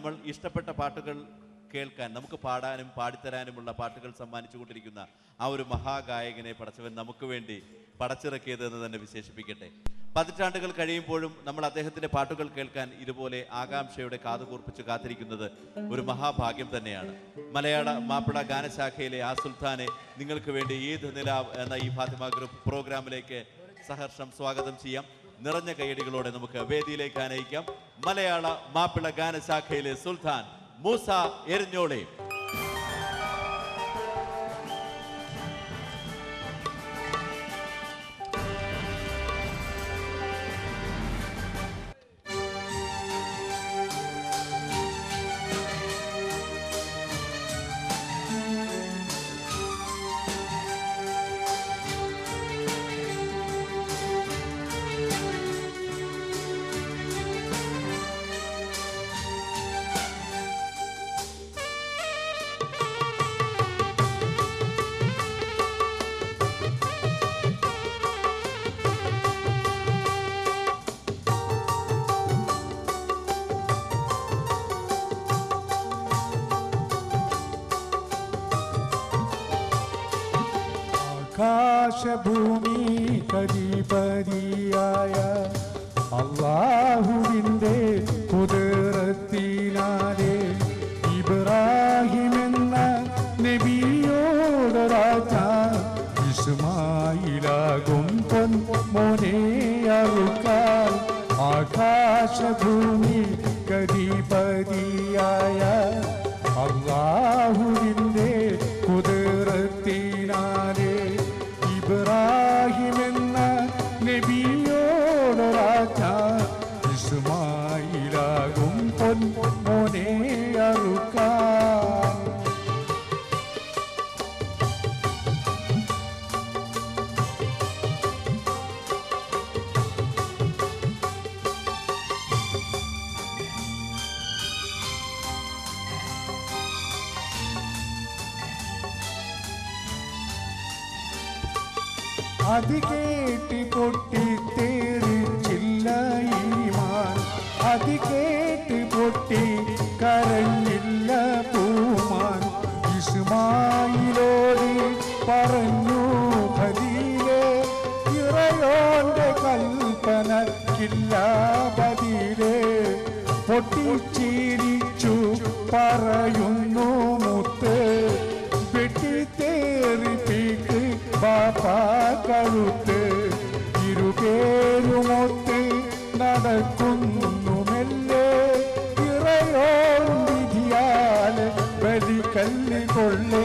നമ്മൾ ഇഷ്ടപ്പെട്ട പാട്ടുകൾ കേൾക്കാൻ നമുക്ക് പാടാനും പാടിത്തരാനുമുള്ള പാട്ടുകൾ സമ്മാനിച്ചു കൊണ്ടിരിക്കുന്ന ആ ഒരു മഹാഗായകനെ പടച്ചവൻ നമുക്ക് വേണ്ടി പടച്ചിറക്കിയത് എന്ന് തന്നെ വിശേഷിപ്പിക്കട്ടെ പതിറ്റാണ്ടുകൾ കഴിയുമ്പോഴും നമ്മൾ അദ്ദേഹത്തിന്റെ പാട്ടുകൾ കേൾക്കാൻ ഇതുപോലെ ആകാംക്ഷയോടെ കാതുകൂർപ്പിച്ച് കാത്തിരിക്കുന്നത് ഒരു മഹാഭാഗ്യം തന്നെയാണ് മലയാള മാപ്പിള ഗാനശാഖയിലെ ആ സുൽത്താനെ നിങ്ങൾക്ക് വേണ്ടി ഈദ് നിലാവ് എന്ന ഈ ഫാത്തിമ ഗ്രൂപ്പ് പ്രോഗ്രാമിലേക്ക് സഹർഷം സ്വാഗതം ചെയ്യാം നിറഞ്ഞ കൈയടികളോടെ നമുക്ക് വേദിയിലേക്ക് ആനയിക്കാം മലയാള മാപ്പിള ഗാനശാഖയിലെ സുൽത്താൻ മൂസ എരിഞ്ഞോളെ ആകാശഭൂമി കരിപരിയായ അള്ളാഹുവിൻ്റെ കുതിരത്തിനാലെ ഇബ്രാഹിം എന്ന നബിയോട് രാജ ഇസ്മായിലാകും പൊൻ മോനെ അറുക്കാൻ ആകാശഭൂമി കരിപരിയായ അള്ളാഹുവിൻ്റെ കുതിരത്തിനാലെ ഇബ്രാഹിം എന്ന നബിയോട് രാജ ഇസ്മായിലാകും പൊൻ മോനെ അറുക്കാൻ അത് കേട്ട് പൊട്ടിത്തേറിച്ചില്ല ഈമാൻ അത് കേട്ട് പൊട്ടി കരഞ്ഞില്ല പൂമാൻ ഇസ്മായിലോട് പറഞ്ഞു ഖലീലേ ഇറയോന്റെ കൽപ്പനക്കില്ല ബദിലേ പൊട്ടിച്ചിരിച്ചു പറയുന്നു മുത്ത് വെട്ടിത്തേറിപ്പിക്ക് ബാപ്പ കഴുത്ത് ഇരുപേരുമൊത്ത് നടക്കുന്നു മെല്ലെ ഇറയോറും വിധിയാൽ ബലിക്കല്ല് കൊള്ളേ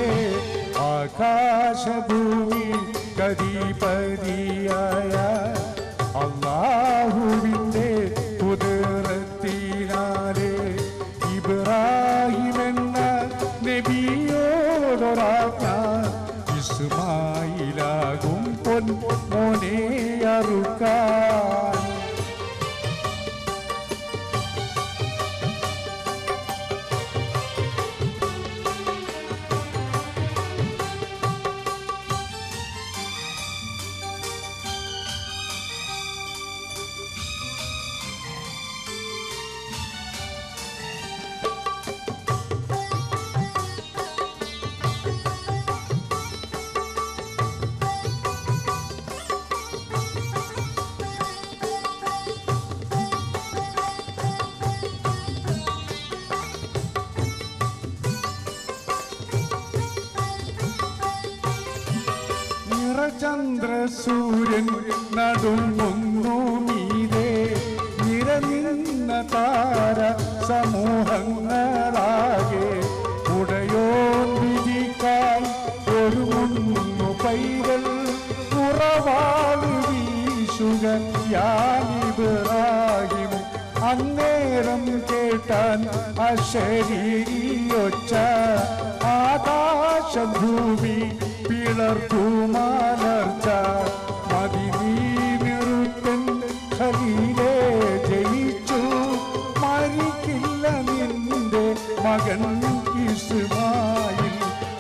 ആകാശഭൂമി ഗതിപതിയായ അള്ളാഹുവിൻ്റെ കുതിരത്തിനാലെ ഇബ്രാഹിം എന്ന നബിയോടൊരാജ്ഞ ഇസ്മായിലാകും പൊൻ മോനെ അറുക്കാൻ നിറചന്ദ്ര സൂര്യൻ നടുങ്ങുന്നു മീതെ നിരനിന്ന താര സമൂഹങ്ങളാകെ ഉടയോൻ വിധിക്കാൻ ഒരു മുന്നു പൈതൽ കുറവാള് വീശുക യാനിബ്രാഹിം അന്നേരം കേട്ടാൻ അശരീരിയൊച്ച ആകാശം ഭൂമി പിളർത്തുമാലർച്ച മതി നീ നിറുത്തൻ ഖലീലെ ജയിച്ചു മരിക്കില്ല നിന്റെ മകൻ ഇസ്മായിൽ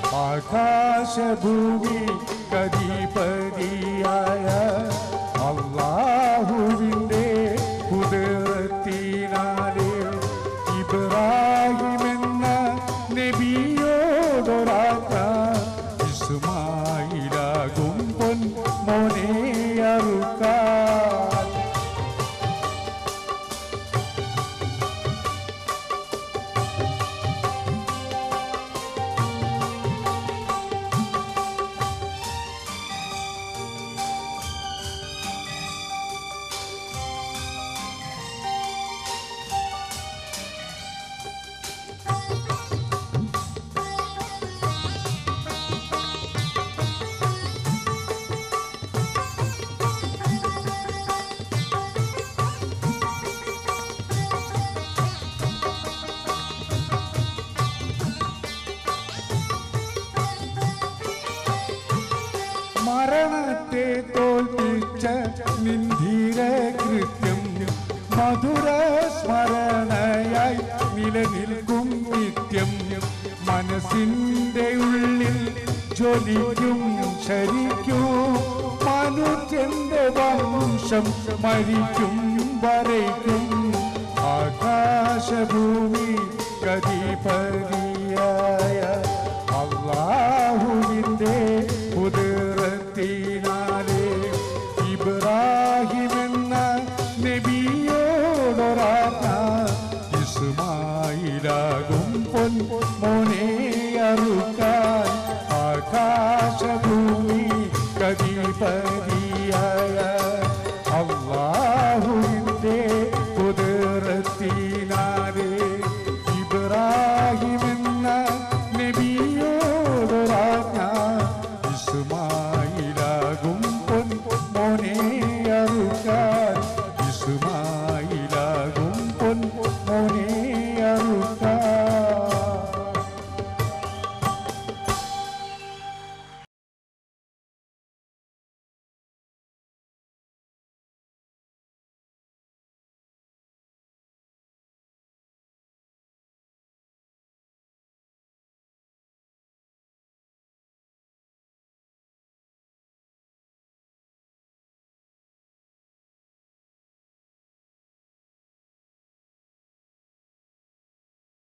ആകാശഭൂമി ഗതിപതിയായ അള്ളാഹുവിൻ്റെ കുതിരത്തിനാലെ ഇബ്രാഹിം ഉറപ്പിച്ച നിന്ധീര കൃത്യം മധുര സ്മരണയായി നിലനിൽക്കും നിത്യം മനസ്സിന്റെ ഉള്ളിൽ ജ്വലിക്കും ശരിക്കും മനുഷ്യന്റെ വംശം മരിക്കും വരയ്ക്കും ആകാശഭൂമി കതിപതിയായ അള്ളാഹുവിൻ്റെ കുതിരത്തിനാലേ ഇബ്രാഹിം എന്ന നബിയോടൊരാജ്ഞ ഇസ്മായിലാകും പൊൻ മോനെ അറുക്കാൻ ആകാശഭൂമി കതിപതിയായ